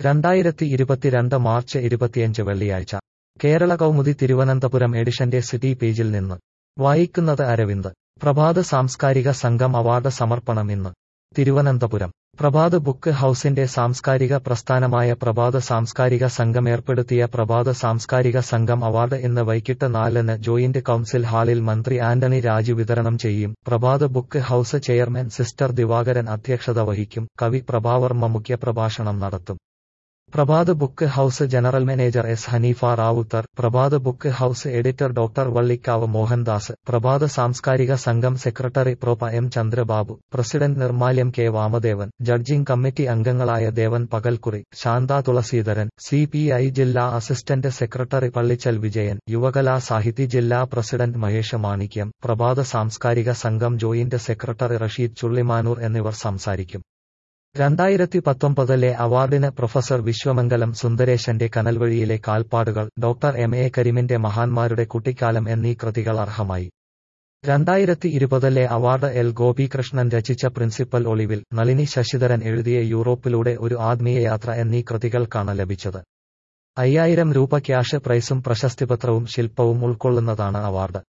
രണ്ടായിരത്തി ഇരുപത്തിരണ്ട് മാർച്ച് ഇരുപത്തിയഞ്ച് വെള്ളിയാഴ്ച കേരള കൗമുദി തിരുവനന്തപുരം എഡിഷന്റെ സിറ്റി പേജിൽ നിന്ന് വായിക്കുന്നത് അരവിന്ദ് പ്രഭാത് സാംസ്കാരിക സംഘം അവാർഡ് സമർപ്പണം ഇന്ന് തിരുവനന്തപുരം പ്രഭാത് ബുക്ക് ഹൌസിന്റെ സാംസ്കാരിക പ്രസ്ഥാനമായ പ്രഭാത് സാംസ്കാരിക സംഘം ഏർപ്പെടുത്തിയ പ്രഭാത് സാംസ്കാരിക സംഘം അവാർഡ് ഇന്ന് വൈകിട്ട് നാലിന് ജോയിന്റ് കൌൺസിൽ ഹാളിൽ മന്ത്രി ആന്റണി രാജു വിതരണം ചെയ്യും Prabhath book house chairman sister Divakaran അധ്യക്ഷത വഹിക്കും കവി പ്രഭാവർമ്മ മുഖ്യപ്രഭാഷണം നടത്തും Prabhath book house general manager S Haneefa Rawther Prabhath book house editor doctor Vallikkavu Mohandas Prabhath സാംസ്കാരിക സംഘം സെക്രട്ടറി പ്രൊപ M Chandrababu president Nirmalyam K Vamadevan judging committee അംഗങ്ങളായ Devan Pakalkuri Shantha Thulaseedharan C P I ജില്ലാ അസിസ്റ്റന്റ് സെക്രട്ടറി പള്ളിച്ചൽ വിജയൻ യുവകലാ സാഹിതി ജില്ലാ പ്രസിഡന്റ് മഹേഷ് മാണിക്യം പ്രഭാത സാംസ്കാരിക സംഘം ജോയിന്റ് സെക്രട്ടറി റഷീദ് ചുള്ളിമാനൂർ എന്നിവർ സംസാരിക്കും രണ്ടായിരത്തി പത്തൊമ്പതിലെ അവാർഡിന് പ്രൊഫസർ വിശ്വമംഗലം സുന്ദരേശന്റെ കനൽവഴിയിലെ കാൽപ്പാടുകൾ ഡോക്ടർ എം എ കരിമിന്റെ മഹാന്മാരുടെ കുട്ടിക്കാലം എന്നീ കൃതികൾ അർഹമായി രണ്ടായിരത്തി ഇരുപതിലെ അവാർഡ് എൽ ഗോപികൃഷ്ണൻ രചിച്ച പ്രിൻസിപ്പൽ ഒളിവിൽ നളിനി ശശിധരൻ എഴുതിയ യൂറോപ്പിലൂടെ ഒരു ആത്മീയ യാത്ര എന്നീ കൃതികൾക്കാണ് ലഭിച്ചത് അയ്യായിരം രൂപ ക്യാഷ് പ്രൈസും പ്രശസ്തിപത്രവും ശില്പവും ഉൾക്കൊള്ളുന്നതാണ് അവാർഡ്